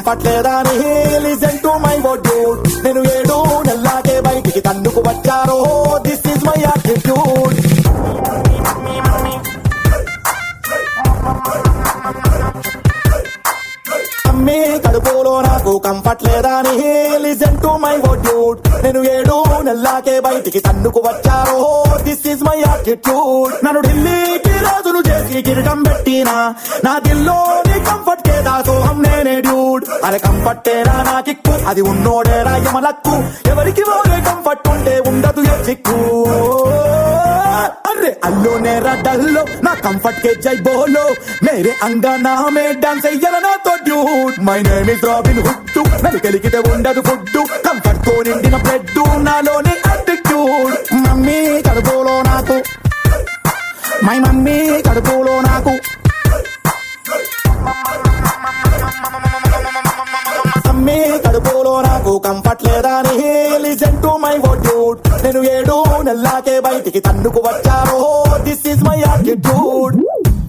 Comfort లేదా అని listen to my word నేను ఏడు నెల్లాకే బయటికి తన్నుకు వచ్చారో దిస్ ఇస్ మై యాటిట్యూడ్ అమ్మి కడుపులో నాకు కంఫర్ట్ లేదా అని లిజన్ టు మై వర్డ్ నేను ఏడు నెల్లాకే బయటికి తన్నుకు వచ్చారో దిస్ ఇస్ మై యాటిట్యూడ్ నన్ను ఢిల్లీకి రాజును చేసి కిరీటం పెట్టినా నా దిల్లోని కంఫర్ట్ కే దాసోహం నేనే డ్యూడ్ అరే కంఫర్టేరా నా కిక్కు అది ఉన్నోడేరా యమలక్కు ఎవరికి వాడే కంఫర్ట్ ఉంటే ఉండదు ఏ చిక్కు అరే అల్లో నేరా డల్లో నా కంఫర్ట్ కే జై బోలో మేరే అంగనా మే డాన్స్ అయ్యాల నాతో dude my name is Robin Hood నన్ను కలిగితే ఉండదు ఫుడ్ కంఫర్ట్ తో నిండిన బ్రెడ్ నాలోని అటిట్యూడ్ మమ్మీ కడుపులో నాకు మై మమ్మీ కడుపులో నాకు అమ్మి కడుపులో నాకు కంఫర్ట్ లేదా అని లిజన్ టు మై వర్డ్ నేను ఏడు నెల్లాకే బయటికి తన్నుకు వచ్చారో this is my attitude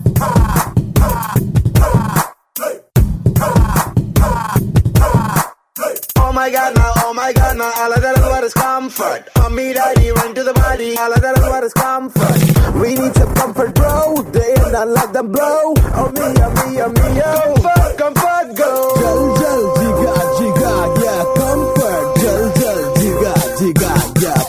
Oh my god, now, oh my god, now, all of that is what is comfort. Mommy, daddy, run to the body, all of that is what is comfort. We need some comfort, bro. They ain't not let them blow. Oh me, oh me, oh me, yo. Comfort, comfort, go. Jal jal jiga jiga yeah comfort jal jal jiga jiga yeah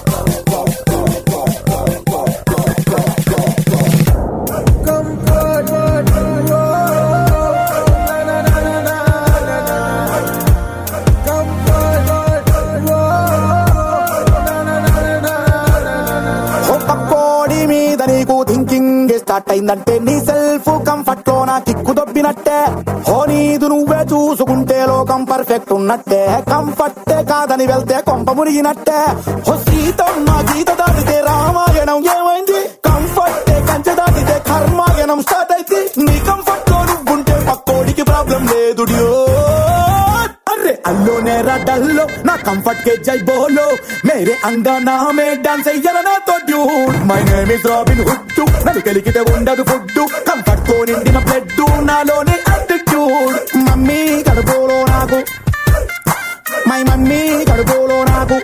ఓ పక్కోడి మీద నీకు thinking start అయిందంటే నీ self comfort లో నా kick దొబ్బినట్టే ఓ నీదు నువ్వే చూసుకుంటే లోకం పర్ఫెక్ట్ ఉన్నట్టే కంఫర్టే కాదని వెళ్తే కొంప మునిగినట్టే ఓ సీతమ్మ గీత దాటితే రామాయణం ఏమైంది కంఫర్టే కంచె దాటితే కర్మాయణం స్టార్ట్ అయితే నీ కంఫర్ట్ లో నువ్వుంటే పక్కోడికి ప్రాబ్లం లేదు డ్యూడ్ అరే అల్లో నేరా డల్లో నా కంఫర్ట్ కే జై బోలో మేరే అంగనా మే డాన్స్ అయ్యాల నాతో dude my name is Robin Hood నన్ను కలిగితే ఉండదు ఫుడ్ కంఫర్ట్ తో నిండిన బ్లడ్ నాలోని అటిట్యూడ్ మమ్మీ కడుపులో నాకు మై మమ్మీ కడుపులో నాకు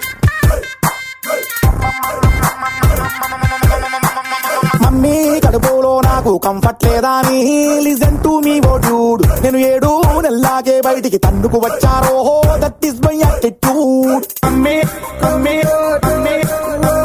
మమ్మీ కడుపులో నాకు కంఫర్ట్ లేదా అని లిజన్ టు మీ డ్యూడ్ నేను ఏడు నెల్లాగే బయటికి తన్నుకు వచ్చారో that is my attitude mummy mummy mummy